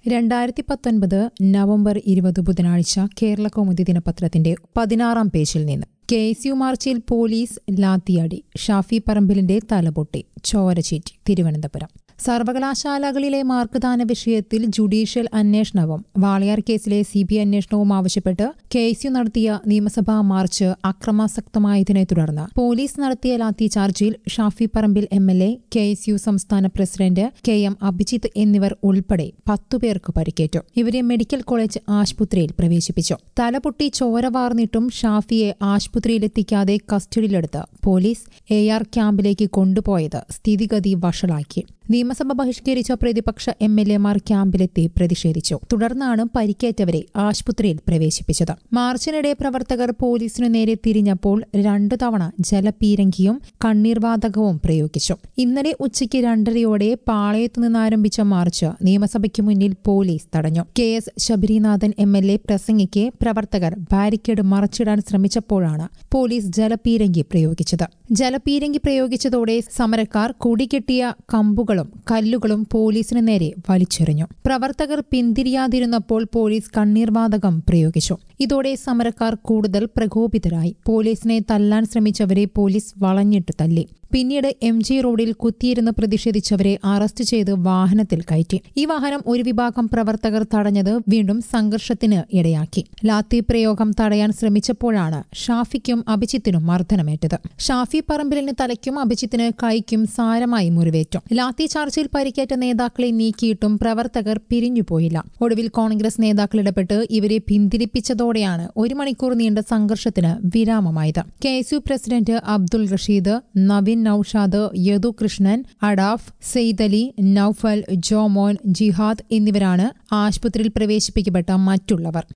രണ്ടായിരത്തി പത്തൊൻപത് നവംബർ ഇരുപത് ബുധനാഴ്ച കേരള കൗമുദി ദിനപത്രത്തിന്റെ പതിനാറാം പേജിൽ നിന്ന് കെ എസ് യു മാർച്ചിൽ പോലീസ് ലാത്തിയടി ഷാഫി പറമ്പിലിന്റെ തലപൊട്ടി ചോരചീറ്റി തിരുവനന്തപുരം സർവകലാശാലകളിലെ മാർക്ക്ദാന വിഷയത്തിൽ ജുഡീഷ്യൽ അന്വേഷണവും വാളയാർ കേസിലെ സി ബി അന്വേഷണവും ആവശ്യപ്പെട്ട് കെ എസ് യു നടത്തിയ നിയമസഭാ മാർച്ച് അക്രമാസക്തമായതിനെ തുടർന്ന് പോലീസ് നടത്തിയ ലാത്തി ചാർജിൽ Shafi Parambil M L A K S U സംസ്ഥാന പ്രസിഡന്റ് കെ എം അഭിജിത്ത് എന്നിവർ ഉൾപ്പെടെ പത്തുപേർക്ക് പരിക്കേറ്റു ഇവരെ മെഡിക്കൽ കോളേജ് ആശുപത്രിയിൽ പ്രവേശിപ്പിച്ചു തലപൊട്ടി ചോര വാർന്നിട്ടും ഷാഫിയെ ആശുപത്രിയിലെത്തിക്കാതെ കസ്റ്റഡിയിലെടുത്ത് പോലീസ് എ ആർ ക്യാമ്പിലേക്ക് കൊണ്ടുപോയത് സ്ഥിതിഗതി വഷളാക്കി നിയമസഭ ബഹിഷ്കരിച്ച പ്രതിപക്ഷ എം എൽ എമാർ ക്യാമ്പിലെത്തി പ്രതിഷേധിച്ചു തുടർന്നാണ് പരിക്കേറ്റവരെ ആശുപത്രിയിൽ പ്രവേശിപ്പിച്ചത് മാർച്ചിനിടെ പ്രവർത്തകർ പോലീസിനു നേരെ തിരിഞ്ഞപ്പോൾ രണ്ടു തവണ ജലപീരങ്കിയും കണ്ണീർവാതകവും പ്രയോഗിച്ചു ഇന്നലെ ഉച്ചയ്ക്ക് രണ്ടരയോടെ പാളയത്തു നിന്നാരംഭിച്ച മാർച്ച് നിയമസഭയ്ക്ക് മുന്നിൽ പോലീസ് തടഞ്ഞു K S Sabarinathan M L A പ്രസംഗിക്ക് പ്രവർത്തകർ ബാരിക്കേഡ് മറച്ചിടാൻ ശ്രമിച്ചപ്പോഴാണ് പോലീസ് ജലപീരങ്കി പ്രയോഗിച്ചത് ജലപീരങ്കി പ്രയോഗിച്ചതോടെ സമരക്കാർ കുടികെട്ടിയ കമ്പുകളും കല്ലുകളും പോലീസിന് നേരെ വലിച്ചെറിഞ്ഞു പ്രവർത്തകർ പിന്തിരിയാതിരുന്നപ്പോൾ പോലീസ് കണ്ണീർവാതകം പ്രയോഗിച്ചു ഇതോടെ സമരക്കാർ കൂടുതൽ പ്രകോപിതരായി പോലീസിനെ തല്ലാൻ ശ്രമിച്ചവരെ പോലീസ് വളഞ്ഞിട്ട് തല്ലി പിന്നീട് എം ജി റോഡിൽ കുത്തിയിരുന്ന് പ്രതിഷേധിച്ചവരെ അറസ്റ്റ് ചെയ്ത് വാഹനത്തിൽ കയറ്റി ഈ വാഹനം ഒരു വിഭാഗം പ്രവർത്തകർ തടഞ്ഞത് വീണ്ടും സംഘർഷത്തിന് ഇടയാക്കി ലാത്തി പ്രയോഗം തടയാൻ ശ്രമിച്ചപ്പോഴാണ് ഷാഫിക്കും അഭിജിത്തിനും മർദ്ദനമേറ്റത് ഷാഫി പറമ്പിലിന് തലയ്ക്കും അഭിജിത്തിന് കൈക്കും സാരമായി മുറിവേറ്റു ലാത്തി ചാർജിൽ പരിക്കേറ്റ നേതാക്കളെ നീക്കിയിട്ടും പ്രവർത്തകർ പിരിഞ്ഞുപോയില്ല ഒടുവിൽ കോൺഗ്രസ് നേതാക്കൾ ഇടപെട്ട് ഇവരെ പിന്തിരിപ്പിച്ചതോടെയാണ് ഒരു മണിക്കൂർ നീണ്ട സംഘർഷത്തിന് വിരാമമായത് K S U president Abdul Rasheed Naveen Noushad Yadu Krishnan Adaf Saidali Noufal Jomon Jihad എന്നിവരാണ് ആശുപത്രിയിൽ പ്രവേശിപ്പിക്കപ്പെട്ട മറ്റുള്ളവർ